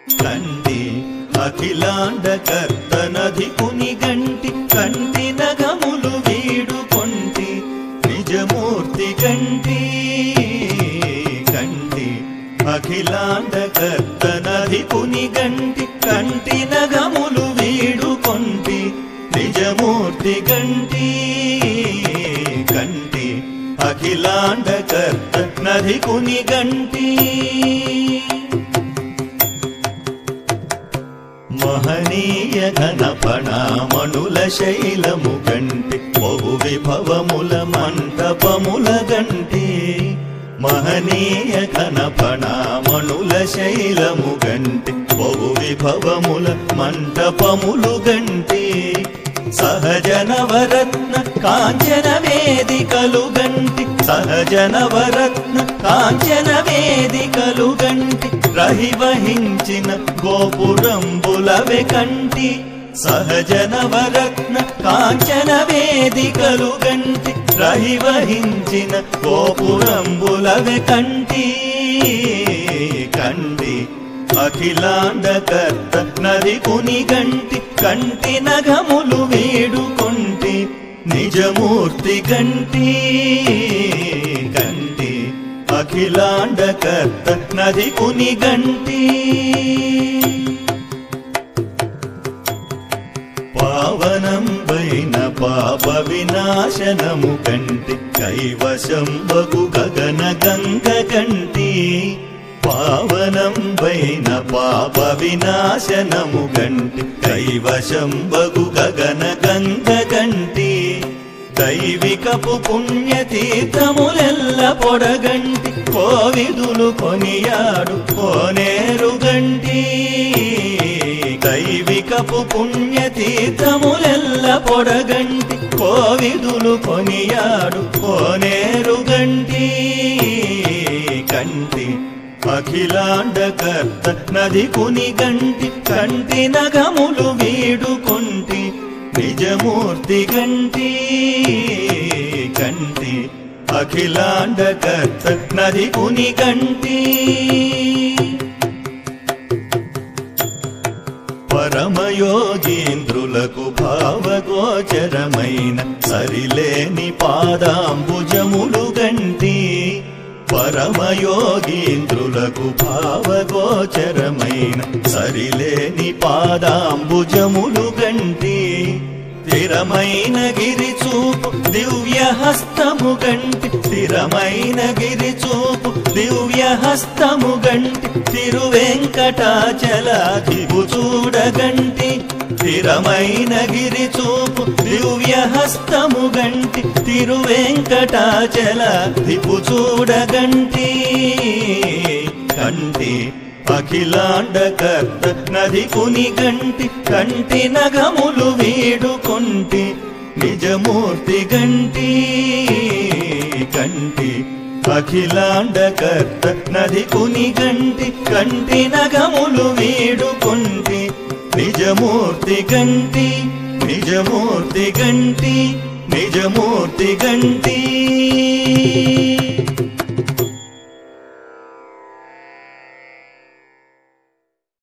కంటి అఖిలాండ కర్తనధి కుని గంటి కంటి నగములు వీడు కొంటి నిజమూర్తి కంటి కంటి అఖిలాండ కర్తనధి కుని గంటి కంటి నగములు వీడు కొంటి నిజమూర్తి గంటి కంటి అఖిలాండ కర్త నది కుని గంటి మహనీయ ఘనపణామణుల శైలము గంటి బహు విభవముల మంటపముల గంటి మహనీయ ఘనపణామణుల శైలము గంటి బహు విభవముల మంటపములు గంటి సహజనవరత్న కాంచన వేదికలు గంటి సహజనవరత్న కాంచన వేదికలు గంటి రహివహించిన గోపురంబులవె కంటి సహజనవరత్న కాంచన వేదికలు గంటి రహివహించిన గోపురంబులవె కంటి కంటి అఖిలాండ కర్త నది కుని గంటి కంటి నగములు వేడుకొంటి నిజమూర్తి గంటి గంటి అఖిలాండ కర్త నది కుని గంటి పావనం వైన పాప వినాశనము కంటి కైవశం బగు గగన గంగ కంటి పావనం వైన పాప వినాశనము గంటి కైవశం బగు గగన గంగ కంటి దైవికపు పుణ్యతీర్థములెల్ల పొడగంటి కోవిదులు కొనియాడు కోనేరు గంటి దైవికపు పుణ్యతీర్థములెల్ల పొడగంటి కోవిదులు కొనియాడు కోనేరు గంటి కంటి అఖిలాండ కర్త నది కుని గంటి కంటి నగములు వీడుకొంటి నిజమూర్తి గంటి కంటి అఖిలాండ కర్త నది కుని గంటి పరమయోగీంద్రులకు భావగోచరమైన సరిలేని పాదాంబుజములు గంటి పరమయోగీంద్రులకు భావగోచరమైన సరిలేని పాదాంబుజములు గంటి స్థిరమైన గిరి చూపు దివ్య హస్తము గంటి స్థిరమైన గిరి చూపు దివ్య హస్తము గంటి తిరువెంకటాచలాదివు చూడగంటి స్థిరమైన గిరి చూపు దివ్య హస్తము గంటి తిరువెంకటాచలాదివు చూడగంటి కంటి అఖిలాండ కర్త నది కుని గంటి కంటి నగములు వీడుకొంటి నిజమూర్తి గంటి కంటి అఖిలాండ కర్త నది కుని గంటి కంటి నగములు వీడుకొంటి నిజమూర్తి గంటి నిజమూర్తి గంటి నిజమూర్తి గంటి